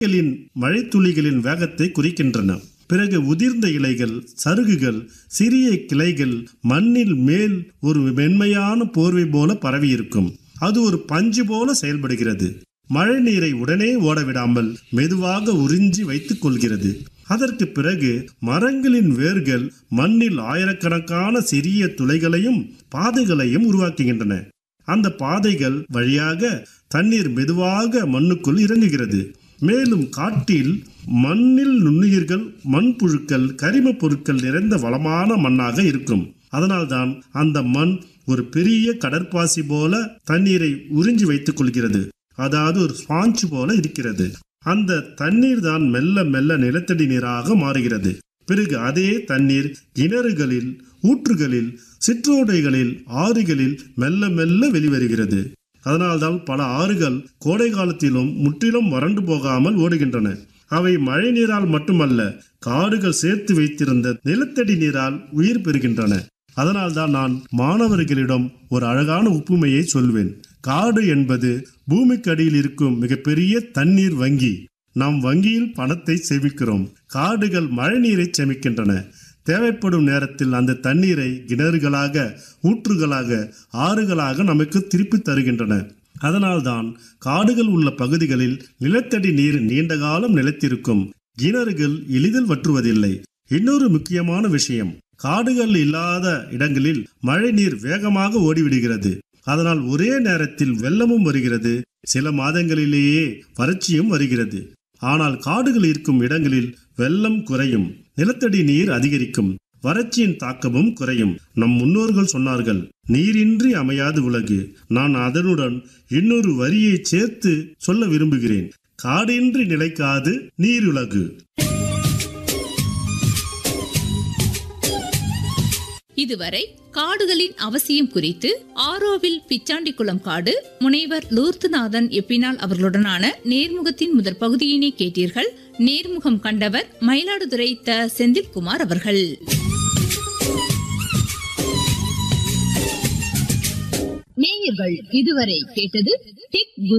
இலைகளின் மழைத்துளிகளின் வேகத்தை குறிக்கின்றன பிறகு உதிர்ந்த இலைகள் சருகுகள் சிறிய கிளைகள் மண்ணில் மேல் ஒரு மென்மையான போர்வை போல பரவியிருக்கும் அது ஒரு பஞ்சு போல செயல்படுகிறது மழை நீரை உடனே ஓடவிடாமல் மெதுவாக உறிஞ்சி வைத்துக் கொள்கிறது அதற்கு பிறகு மரங்களின் வேர்கள் மண்ணில் ஆயிரக்கணக்கான சிறிய துளைகளையும் பாதைகளையும் உருவாக்குகின்றன அந்த பாதைகள் வழியாக தண்ணீர் மெதுவாக மண்ணுக்குள் இறங்குகிறது மேலும் காட்டில் மண்ணில் நுண்ணுயிர்கள் மண்புழுக்கள் கரிம பொருட்கள் நிறைந்த வளமான மண்ணாக இருக்கும் அதனால்தான் அந்த மண் ஒரு பெரிய கடற்பாசி போல தண்ணீரை உறிஞ்சி வைத்துக் கொள்கிறது அதாவது ஒரு ஸ்பாஞ்ச் போல இருக்கிறது அந்த தண்ணீர் தான் மெல்ல மெல்ல நிலத்தடி நீராக மாறுகிறது பிறகு அதே தண்ணீர் கிணறுகளில் ஊற்றுகளில் சிற்றோடைகளில் ஆறுகளில் மெல்ல மெல்ல வெளிவருகிறது அதனால்தான் பல ஆறுகள் கோடை காலத்திலும் முற்றிலும் வறண்டு போகாமல் ஓடுகின்றன அவை மழை நீரால் மட்டுமல்ல காடுகள் சேர்த்து வைத்திருந்த நிலத்தடி நீரால் உயிர் பெறுகின்றன அதனால்தான் நான் மாணவர்களிடம் ஒரு அழகான ஒப்புமையை சொல்வேன் காடு என்பது பூமிக்கு அடியில் இருக்கும் மிகப்பெரிய தண்ணீர் வங்கி நாம் வங்கியில் பணத்தை சேமிக்கிறோம் காடுகள் மழை நீரை சேமிக்கின்றன தேவைப்படும் நேரத்தில் அந்த தண்ணீரை கிணறுகளாக ஊற்றுகளாக ஆறுகளாக நமக்கு திருப்பி தருகின்றன அதனால்தான் காடுகள் உள்ள பகுதிகளில் நிலத்தடி நீர் நீண்ட காலம் நிலைத்திருக்கும் கிணறுகள் எளிதில் வற்றுவதில்லை இன்னொரு முக்கியமான விஷயம் காடுகள் இல்லாத இடங்களில் மழை நீர் வேகமாக ஓடிவிடுகிறது அதனால் ஒரே நேரத்தில் வெள்ளமும் வருகிறது சில மாதங்களிலேயே வறட்சியும் வருகிறது ஆனால் காடுகள் இருக்கும் இடங்களில் வெள்ளம் குறையும் நிலத்தடி நீர் அதிகரிக்கும் வறட்சியின் தாக்கமும் குறையும் நம் முன்னோர்கள் சொன்னார்கள் நீரின்றி அமையாது உலகு நான் அதனுடன் இன்னொரு வரியை சேர்த்து சொல்ல விரும்புகிறேன் காடின்றி நிலைக்காது நீருலகு இதுவரை காடுகளின் அவசியம் குறித்து ஆரோவில் பிச்சாண்டிக்குளம் காடு முனைவர் லூர்த்துநாதன் எப்பினால் அவர்களுடனான நேர்முகத்தின் முதற் பகுதியினை கேட்டீர்கள் நேர்முகம் கண்டவர் மயிலாடுதுறை த செந்தில்குமார் அவர்கள் நேயர்கள் இதுவரை கேட்டது டிக் குரு